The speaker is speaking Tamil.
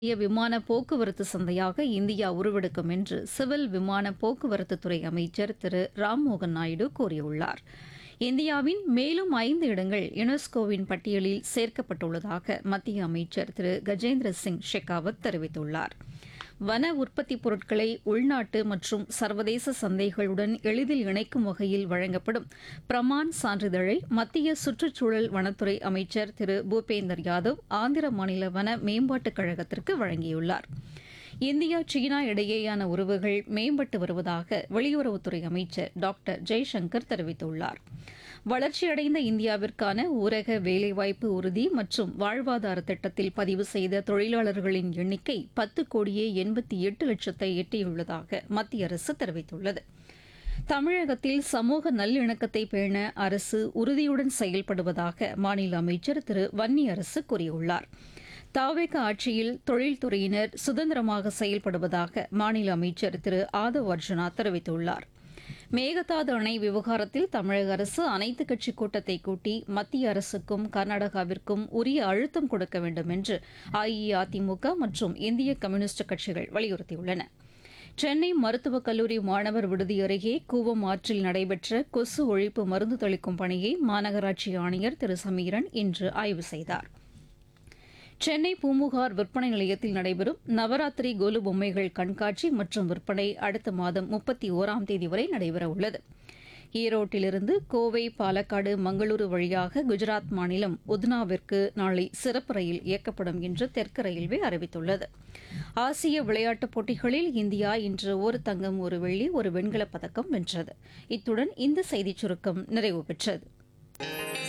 இந்திய விமான போக்குவரத்து சந்தையாக இந்தியா உருவெடுக்கும் என்று சிவில் விமான போக்குவரத்துத்துறை அமைச்சர் திரு ராம்மோகன் நாயுடு கூறியுள்ளார் இந்தியாவின் மேலும் ஐந்து இடங்கள் யுனெஸ்கோவின் பட்டியலில் சேர்க்கப்பட்டுள்ளதாக மத்திய அமைச்சர் திரு கஜேந்திர சிங் ஷெகாவத் தெரிவித்துள்ளார் வன உற்பத்தி பொருட்களை உள்நாட்டு மற்றும் சர்வதேச சந்தைகளுடன் எளிதில் இணைக்கும் வகையில் வழங்கப்படும் பிரமான் சான்றிதழை மத்திய சுற்றுச்சூழல் வனத்துறை அமைச்சர் திரு பூபேந்தர் யாதவ் ஆந்திர மாநில வன மேம்பாட்டுக் கழகத்திற்கு வழங்கியுள்ளார் இந்தியா சீனா இடையேயான உறவுகள் மேம்பட்டு வருவதாக வெளியுறவுத்துறை அமைச்சர் டாக்டர் ஜெய்சங்கர் தெரிவித்துள்ளார் வளர்ச்சியடைந்த இந்தியாவிற்கான ஊரக வேலைவாய்ப்பு உறுதி மற்றும் வாழ்வாதார திட்டத்தில் பதிவு செய்த தொழிலாளர்களின் எண்ணிக்கை பத்து கோடியே எண்பத்தி எட்டு லட்சத்தை எட்டியுள்ளதாக மத்திய அரசு தெரிவித்துள்ளது தமிழகத்தில் சமூக நல்லிணக்கத்தை பேண அரசு உறுதியுடன் செயல்படுவதாக மாநில அமைச்சர் திரு வன்னியரசு கூறியுள்ளார் தாவேக ஆட்சியில் தொழில்துறையினர் சுதந்திரமாக செயல்படுவதாக மாநில அமைச்சர் திரு ஆதவ் அர்ஜுனா தெரிவித்துள்ளார் மேகதாது அணை விவகாரத்தில் தமிழக அரசு அனைத்துக் கட்சி கூட்டத்தை கூட்டி மத்திய அரசுக்கும் கர்நாடகாவிற்கும் உரிய அழுத்தம் கொடுக்க வேண்டும் என்று அஇஅதிமுக மற்றும் இந்திய கம்யூனிஸ்ட் கட்சிகள் வலியுறுத்தியுள்ளன சென்னை மருத்துவக் கல்லூரி மாணவர் விடுதி அருகே கூவம் ஆற்றில் நடைபெற்ற கொசு ஒழிப்பு மருந்து தெளிக்கும் பணியை மாநகராட்சி ஆணையர் திரு சமீரன் இன்று ஆய்வு செய்தார் சென்னை பூம்புகார் விற்பனை நிலையத்தில் நடைபெறும் நவராத்திரி கோலு பொம்மைகள் கண்காட்சி மற்றும் விற்பனை அடுத்த மாதம் முப்பத்தி ஓராம் தேதி வரை நடைபெறவுள்ளது ஈரோட்டிலிருந்து கோவை பாலக்காடு மங்களூரு வழியாக குஜராத் மாநிலம் உத்னாவிற்கு நாளை சிறப்பு ரயில் இயக்கப்படும் என்று தெற்கு ரயில்வே அறிவித்துள்ளது ஆசிய விளையாட்டுப் போட்டிகளில் இந்தியா இன்று ஒரு தங்கம் ஒரு வெள்ளி ஒரு வெண்கலப் பதக்கம் வென்றது இத்துடன் இந்த செய்திச் சுருக்கம் நிறைவு பெற்றது